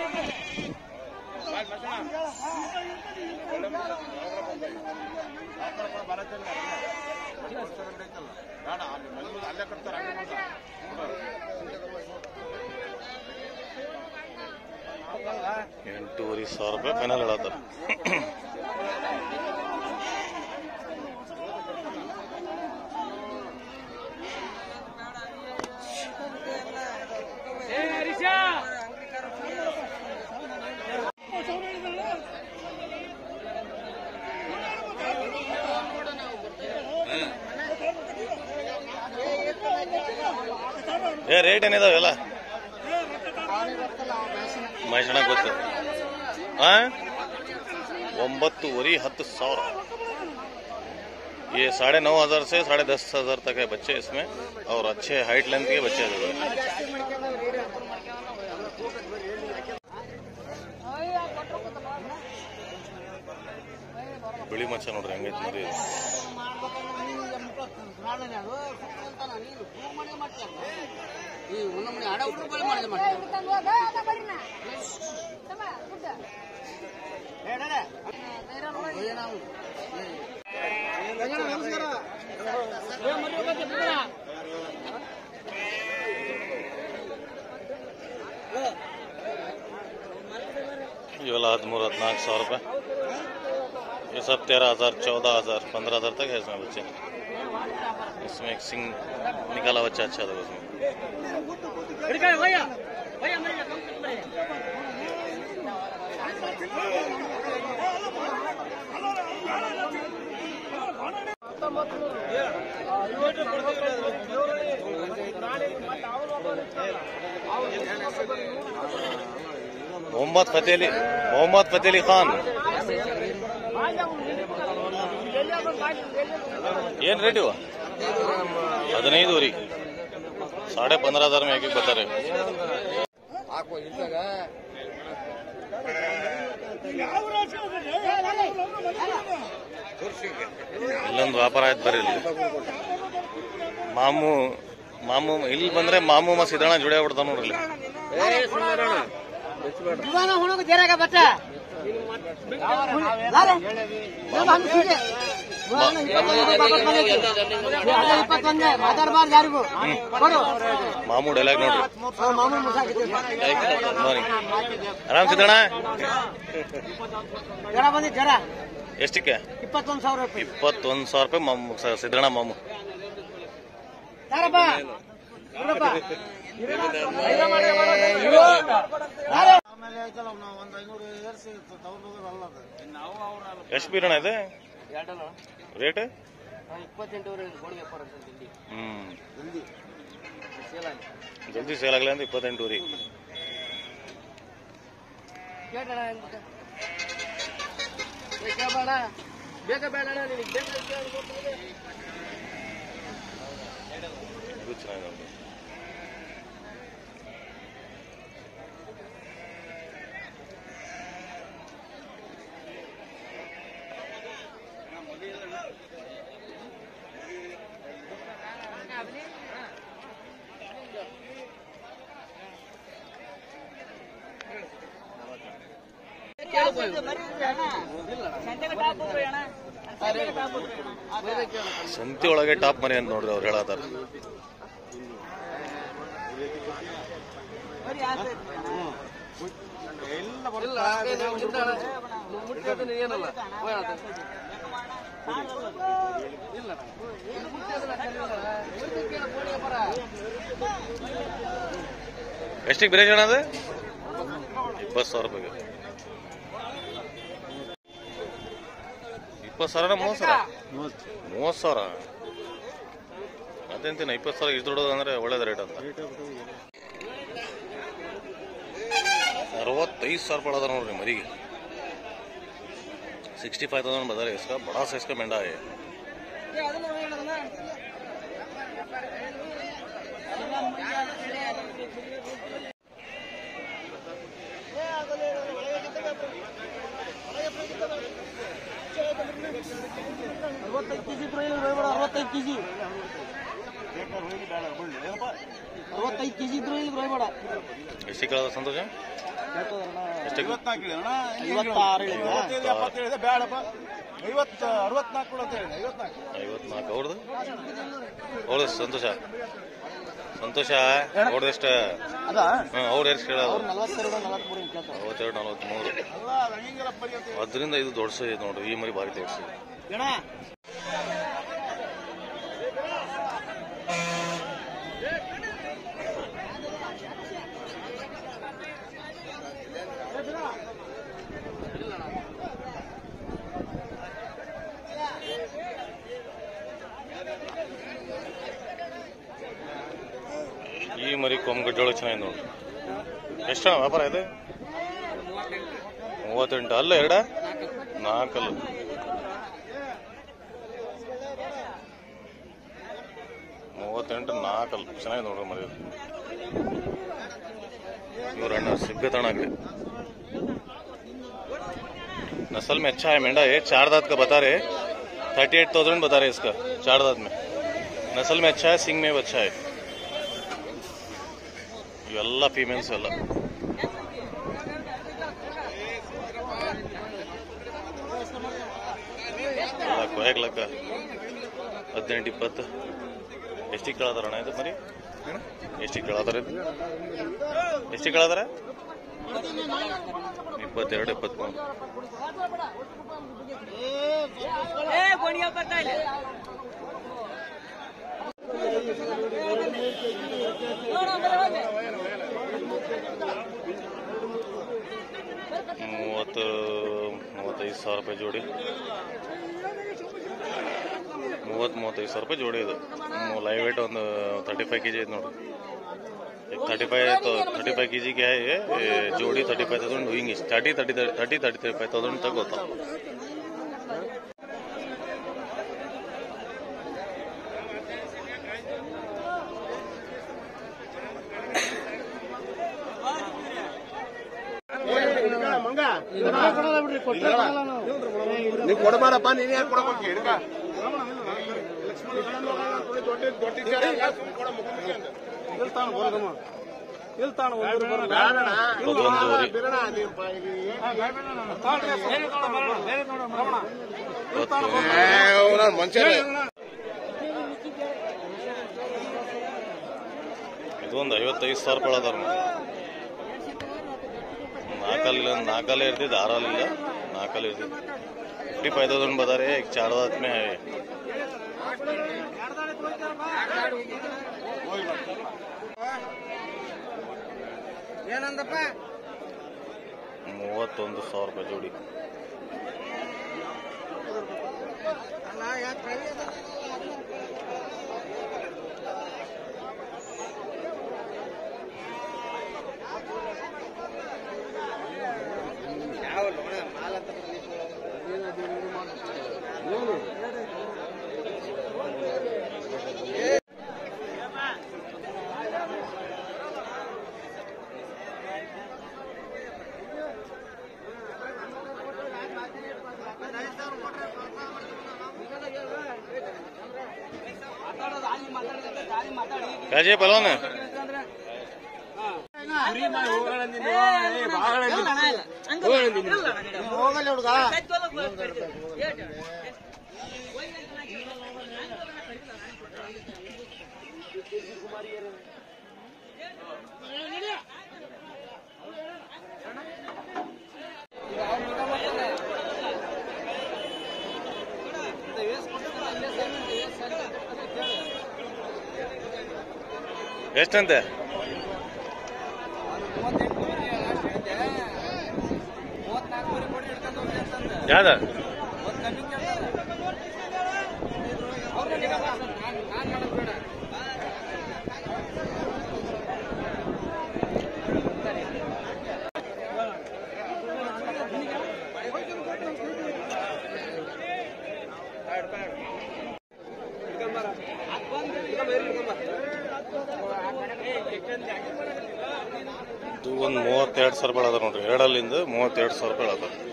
ಅಲ್ಲೇ ಕಟ್ತಾರೆ ಎಂಟೂವರೆ ಸಾವಿರ ರೂಪಾಯಿ ಫೈನಲ್ ಹೇಳತ್ತಾರ ಏ ರೇಟ್ ಏನಿದಾವೆಲ್ಲ ಮಹೇಶಣ್ಣ ಗೊತ್ತು ಆ ಒಂಬತ್ತುವರೆ ಹತ್ತು ಸಾವಿರ ये साढ़े नौ हजार से साढ़े दस हजार तक है बच्चे इसमें और अच्छे हाइट लेंथ के बच्चे हैं ಬಿಳಿ ಮಚ್ಚ ನೋಡ್ರಿ ಹಂಗೈತಿ ನೋಡಿ ಇದು. ಇವೆಲ್ಲ ಹದಿಮೂರು ಹದಿನಾಲ್ಕು ಸಾವಿರ ರೂಪಾಯಿ ये सब तेरह हजार चौदह हजार पंद्रह हजार तक है इसमें बच्चे इसमें एक सिंग निकाला बच्चा अच्छा था उसमें मोहम्मद फतेह अली मोहम्मद फतेह अली खान ಏನ್ ರೇಟ್ ಇವ ಹದಿನೈದು ವರಿ ಸಾಡೆ ಪಂದ್ರ ಹಜಾರ್ में एक एक बता रहे ಇಲ್ಲೊಂದು ವ್ಯಾಪಾರ ಆಯ್ತು ಬರ್ರಿ ಇಲ್ಲಿ ಮಾಮು ಮಾಮು ಇಲ್ಲಿ ಬಂದ್ರೆ ಮಾಮು ಮ ಸಿದ್ದಣ್ಣ ಜುಡೆ ಬಿಡ್ತಾವ ನೋಡ್ರಿ ಇಲ್ಲಿ जुबाना होने को दे रहेगा बच्चा ला ले जब हम सीधे जुबाना इಪ್ಪತ್ತು ಬಂದಿದೆ, ವಾಪಸ್ ಬಂದಿದೆ. ಅದು ಇಪ್ಪತ್ತು ಬಂದೆ, ಮಾತಾಡ್ಬಾರ್ದು ಯಾರಿಗೂ ಕೊಡು ಮಾಮು ಡೈಲಾಗ್ ನೋಡ್ರಿ ಆ, ಮಾಮೂಲು ಮುಸಾಕಿದೆ. ನೋಡಿ ಆರಾಮ್ ಸಿದ್ದಣ್ಣ ಜ್ವರ ಬಂದಿದೆ ಜ್ವರ ಎಷ್ಟಕ್ಕೆ ಇಪ್ಪತ್ತೊಂದು ಸಾವಿರ ರೂಪಾಯಿ ಇಪ್ಪತ್ತೊಂದು ಸಾವಿರ ರೂಪಾಯಿ ಮಾಮು ಸ- ಸಿದ್ದಣ್ಣ ಮಾಮು ಯಾರಪ್ಪ ಇವ್ರಪ್ಪ. ಎಷ್ಟು ಬೀರೋಣ ಇದೆ ರೇಟ್ ಇಪ್ಪತ್ತೆಂಟುವರೆ ಗೋಡಿ ವ್ಯಾಪಾರ ಅಂತ ಇಲ್ಲಿ. ಹ್ಮ್ ಜಲ್ದಿ ಸೇಲ್ ಆಗಿ. ಜಲ್ದಿ ಸೇಲ್ ಆಗಲಿ ಅಂತ ಇಪ್ಪತ್ತೆಂಟು ರೀ ಕೇಳ್ತಾರ ಅಂದ್ಬಿಟ್ಟು. ಏ, ಕೇಳ್ಬೇಡ ಬೇಗ ಬೇಡ ಅಣ್ಣ, ನಿನಗೆ ಬೇಕಾ ಕೇಳು, ಗೊತ್ತಿದೆ. ಇದು ಚೆನ್ನಾಗಿದೆ ನೋಡಿ. ಸಂತಿ ಒಳಗೆ ಟಾಪ್ ಮರಿ ಅಂತ ನೋಡ್ರಿ ಅವ್ರು ಹೇಳತ್ತಾರ ಇಲ್ಲ, ಅಷ್ಟೇ ನೀವು ಚಿಂತಾನ. ನೀವು ಮುಟ್ಕೋತೀನಿ ಏನಲ್ಲ ಹೋಯ್ ಆತ. ಇಲ್ಲ ಇದು ಮುಟ್ಟೋದಿಲ್ಲ, ಕಲಿಯೋದಿಲ್ಲ. ಇವ್ರಿಗೆ ಕೇಳು, ಗೋಡಿ ವ್ಯಾಪಾರ. ಎಷ್ಟಿಗೆ ಬೇರೆ ಜನ ಅದು ಇಪ್ಪತ್ತು ಸಾವಿರ ರೂಪಾಯಿಗೆ ಇಪ್ಪತ್ತು ಸಾವಿರ ಮೂವತ್ತು ಸಾವಿರ ಮೂವತ್ತು ಸಾವಿರ ಅದೇಂತಿನ ಇಪ್ಪತ್ತು ಸಾವಿರ ಇಷ್ಟು ದೊಡ್ಡದು ಅಂದ್ರೆ ಒಳ್ಳೇದು ರೇಟ್ ಅಂತ ಅರವತ್ತೈದು ಸಾವಿರ ರೂಪಾಯಿ ಅದ ನೋಡ್ರಿ ಮರಿಗೆ ಸಿಕ್ಸ್ಟಿ ಫೈವ್ ತೌಸಂಡ್ बता रहे इसका बड़ा साइज का मेंढा है ಅರವತ್ತೈದು ಕೆಜಿ ಇದ್ರು ಇಲ್ಲ ಹೋಗ್ಬೇಡ, ಅರವತ್ತೈದು ಕೆಜಿ ಅರವತ್ತೈದು ಕೆಜಿ ಇದ್ರು ಇಲ್ಲ ಹೋಗ್ಬೇಡ. ಎಷ್ಟಿ ಕೇಳೋದ ಸಂತೋಷ ಎಷ್ಟಕ್ಕೆ ಐವತ್ನಾಲ್ಕು ಹೇಳಿದೆ ಅಣ್ಣ ಐವತ್ತಾರು ಹೇಳಿದ್ರಾ? ಐವತ್ತೈದು ಎಪ್ಪತ್ತು ಹೇಳಿದೆ ಬೇಡಪ್ಪ ಐವತ್ತು ಅರವತ್ನಾಲ್ಕು ಕೊಡು ಅಂತ ಹೇಳಿದೆ ಐವತ್ನಾಲ್ಕು ಐವತ್ನಾಲ್ಕು ಅವ್ರದ್ದು ಅವ್ರದ್ದು ಸಂತೋಷ ಸಂತೋಷ ಅವ್ರದ್ದು ಎಷ್ಟು ಅದಾ ಹಾಂ ಅವ್ರು ಎಷ್ಟು ಕೇಳೋದು ನಲವತ್ತೆರಡು ನಲವತ್ಮೂರು ಹಿಂಗೆ ಕೇಳ್ತಾರೆ ಅರವತ್ತೆರಡು ನಲವತ್ತ್ಮೂರು ಅಲ್ಲ ಅದು ಹಂಗಿಂಗೆಲ್ಲ ಪರಿ ಅಂತ ಅದರಿಂದ ಇದು ದೊಡ್ಡ ಸೈಜ್ ನೋಡ್ರಿ ಈ ಮರಿ ಭಾರಿ ದೊಡ್ಡ ಸೈಜ್ ಅಣ್ಣ ಈ ಮರಿ ಕೊಂಬಗಡ್ಡೊಳಗೆ ಚೆನ್ನಾಗಿದೆ ನೋಡ್ರಿ ಎಷ್ಟಣ್ಣ ವ್ಯಾಪಾರ ಇದೆ ಮೂವತ್ತೆಂಟು ಅಲ್ಲ ಎರಡ ನಾಲ್ಕಲ್ಲ ಮೂವತ್ತೆಂಟು ನಾಲ್ಕಲ್ಲ ಚೆನ್ನಾಗಿದೆ ನೋಡ್ರಿ ಮರಿ ಇದು. ಇವ್ರ ಅಣ್ಣ ಸಿಗ್ಗತಣ ಆಗಲಿ नस्ल में अच्छा है मेंढा ये चार दांत का बता रहे थर्टी एट थाउजेंड बता रहे इसका चार दांत में नस्ल में अच्छा है सिंग में भी अच्छा है ಇವೆಲ್ಲ ಫೀಮೇಲ್ಸ್ ಎಲ್ಲ ಎಲ್ಲ ಕೊಯ್ಯಾಗ್ಲಕ್ಕ ಹದಿನೆಂಟು ಇಪ್ಪತ್ತು ಎಷ್ಟಿಗೆ ಕೇಳದಾರಣ ಇದು ಮರಿ ಎಷ್ಟಿಗೆ ಕೇಳದಾರ ಇದು ಎಷ್ಟಿಗೆ ಕೇಳದಾರ ಇಪ್ಪತ್ತೆರಡು ಇಪ್ಪತ್ತ್ಮೂರು ಮೂವತ್ತು ಮೂವತ್ತೈದು ಸಾವಿರ ರೂಪಾಯಿ ಜೋಡಿ ಮೂವತ್ತು ಮೂವತ್ತೈದು ಸಾವಿರ ರೂಪಾಯಿ ಜೋಡಿ ಇದು ಲೈವ್ ವೇಟ್ ಒಂದು ತರ್ಟಿ ಫೈವ್ ಕೆ ಜಿ ಐತೆ ನೋಡಿ थर्टी फाइव तो थर्टी फाइव के जी क्या है ये ये जोड़ी थर्टी फाइव थाउजेंड हुई thirty thirty thirty thirty five thousand तक होता ನೀವು ಕೊಡಬೇಡಪ್ಪ ನೀನೇ ಯಾಕೆ ಕೊಡಬೇಕು ಹಿಡ್ಕ ಇದೊಂದು ಐವತ್ತೈದು ಸಾವಿರ ರೂಪಾಯಿ ಅದಾರ ನಾಲ್ಕಲ್ಲಿ ನಾಲ್ಕಲ್ಲೇ ಇರ್ತಿದ್ದು ಆರಲ್ಲಿಲ್ಲ ನಾಲ್ಕಲ್ಲಿ ಇರ್ತಿದ್ದು ಫಿಫ್ಟಿ ಫೈವ್ ತೌಸಂಡ್ ಬದಾರೆ ಈಗ ಚಾರ್ दांत में है ಏನಂದಪ್ಪ ಮೂವತ್ತೊಂದು ಸಾವಿರ ರೂಪಾಯಿ ಜೋಡಿ ಅಲ್ಲ ಯಾಕೆ क्या चाहिए पहलवान ಹೋಗಲ್ಲ ಹುಡುಗ ಎಷ್ಟಂತೆ ಯಾವ್ದ ಇದು ಒಂದು ಮೂವತ್ತೆರಡು ಸಾವಿರ ರೂಪಾಯಿ ಅದ ನೋಡ್ರಿ ಎರಡಲ್ಲಿಂದ ಮೂವತ್ತೆರಡು ಸಾವಿರ ರೂಪಾಯಿ ಅದ